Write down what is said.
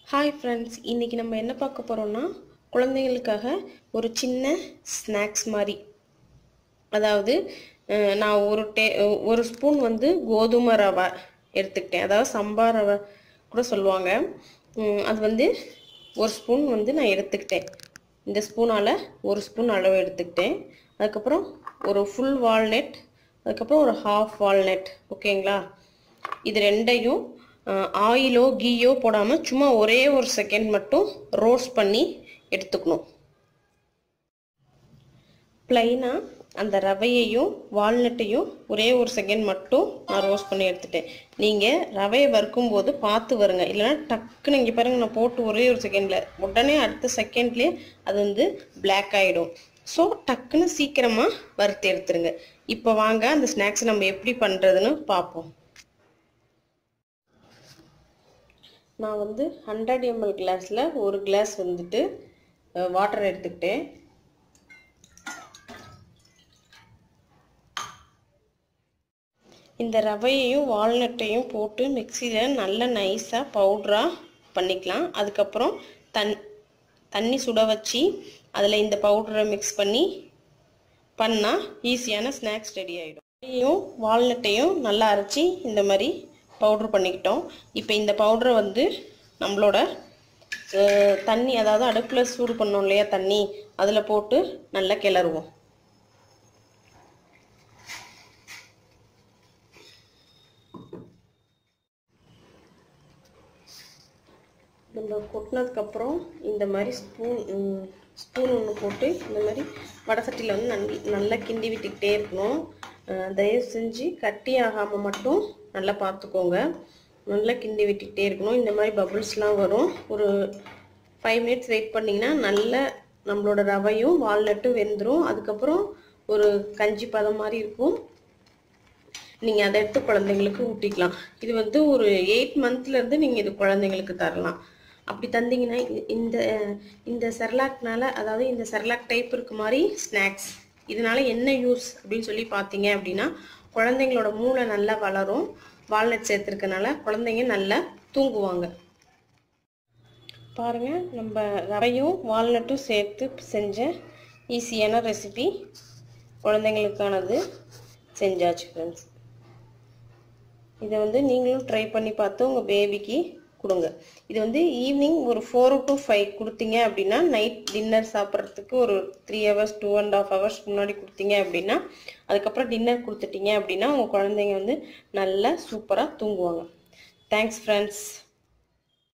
hi friends இன்றைக்கி நம்ம என்ன பார்க்க போகிறோம்னா குழந்தைங்களுக்காக ஒரு சின்ன ஸ்நாக்ஸ் மாதிரி அதாவது அஹ், நான் ஒரு டே ஒரு ஸ்பூன் வந்து கோதுமை ரவை எடுத்துக்கிட்டேன் அதாவது சம்பா ரவை கூட சொல்லுவாங்க உம், அது வந்து ஒரு ஸ்பூன் வந்து நான் எடுத்துக்கிட்டேன் இந்த ஸ்பூனால் ஒரு ஸ்பூன் அளவு எடுத்துக்கிட்டேன் அதுக்கப்புறம் ஒரு ஃபுல் வால்நட் அதுக்கப்புறம் ஒரு ஹாஃப் வால்நட் ஓகேங்களா இது ரெண்டையும் ஆயிலோ கீயோ போடாமல் சும்மா ஒரே ஒரு செகண்ட் மட்டும் ரோஸ்ட் பண்ணி எடுத்துக்கணும் ப்ளைனாக அந்த ரவையையும் வால்நட்டையும் ஒரே ஒரு செகண்ட் மட்டும் நான் ரோஸ்ட் பண்ணி எடுத்துட்டேன் நீங்கள் ரவையை வறுக்கும் போது பார்த்து வருங்க இல்லைன்னா டக்குன்னு இங்கே பாருங்க நான் போட்டு ஒரே ஒரு செகண்டில் உடனே அடுத்த செகண்ட்லேயே அது வந்து பிளாக் ஆகிடும் ஸோ டக்குன்னு சீக்கிரமாக வறுத்து எடுத்துருங்க இப்போ வாங்க அந்த ஸ்நாக்ஸ் நம்ம எப்படி பண்ணுறதுன்னு பார்ப்போம் நான் வந்து ஹண்ட்ரட் எம்எல் கிளாஸில் ஒரு கிளாஸ் வந்துட்டு வாட்டர் எடுத்துக்கிட்டேன் இந்த ரவையையும் வால்நட்டையும் போட்டு மிக்சியில் நல்ல நைஸாக பவுட்ராக பண்ணிக்கலாம் அதுக்கப்புறம் தன் தண்ணி சுட வச்சு அதில் இந்த பவுடரை மிக்ஸ் பண்ணி பண்ணால் ஈஸியான ஸ்நாக்ஸ் ரெடி ஆகிடும் ரவையும் வால்நட்டையும் நல்லா அரைச்சி இந்த மாதிரி பவுட்ரு பண்ணிக்கிட்டோம் இப்போ இந்த பவுடரை வந்து நம்மளோட அஹ், தண்ணி அதாவது அடுப்பில் சூடு பண்ணோம் இல்லையா தண்ணி அதில் போட்டு நல்லா கிளறுவோம் நம்ம கொட்டினதுக்கப்புறம் இந்த மாதிரி ஸ்பூன் ஸ்பூன் ஒன்று போட்டு இந்த மாதிரி வடை சட்டியில் வந்து நல் நல்லா கிண்டி விட்டுக்கிட்டே இருக்கணும் அஹ் தயவு செஞ்சு கட்டி ஆகாமல் மட்டும் நல்லா பார்த்துக்கோங்க நல்லா கிண்டி விட்டுக்கிட்டே இருக்கணும் இந்த மாதிரி பபுள்ஸ்லாம் வரும் ஒரு ஃபைவ் மினிட்ஸ் வெயிட் பண்ணிங்கன்னா நல்ல நம்மளோட ரவையும் வால்நட்டும் வெந்துடும் அதுக்கப்புறம் ஒரு கஞ்சி பதம் மாதிரி இருக்கும் நீங்கள் அதை எடுத்து குழந்தைங்களுக்கு ஊட்டிக்கலாம் இது வந்து ஒரு எயிட் மந்த்லேருந்து நீங்கள் இது குழந்தைங்களுக்கு தரலாம் அப்படி தந்தீங்கன்னா இ- இந்த இந்த செர்லாக்னால அதாவது இந்த செர்லாக் டைப் இருக்க மாதிரி ஸ்நாக்ஸ் இதனால என்ன யூஸ் அப்படின்னு சொல்லி பார்த்தீங்க அப்படின்னா குழந்தைங்களோட மூளை நல்லா வளரும் வால்நட் சேர்த்துருக்கனால குழந்தைங்க நல்லா தூங்குவாங்க பாருங்க நம்ம ரவையும் வால்நட்டும் சேர்த்து செஞ்ச ஈஸியான ரெசிபி குழந்தைங்களுக்கானது செஞ்சாச்சு ஃப்ரெண்ட்ஸ் இதை வந்து நீங்களும் ட்ரை பண்ணி பார்த்து உங்கள் பேபிக்கு கொடுங்க இது வந்து ஈவினிங் ஒரு ஃபோர் டு ஃபைவ் கொடுத்தீங்க அப்படின்னா நைட் டின்னர் சாப்பிட்றதுக்கு ஒரு three hours two and half hours முன்னாடி கொடுத்தீங்க அப்படின்னா அதுக்கப்புறம் டின்னர் கொடுத்துட்டீங்க அப்படின்னா உங்கள் குழந்தைங்க வந்து நல்லா சூப்பராக தூங்குவாங்க தேங்க்ஸ் ஃப்ரெண்ட்ஸ்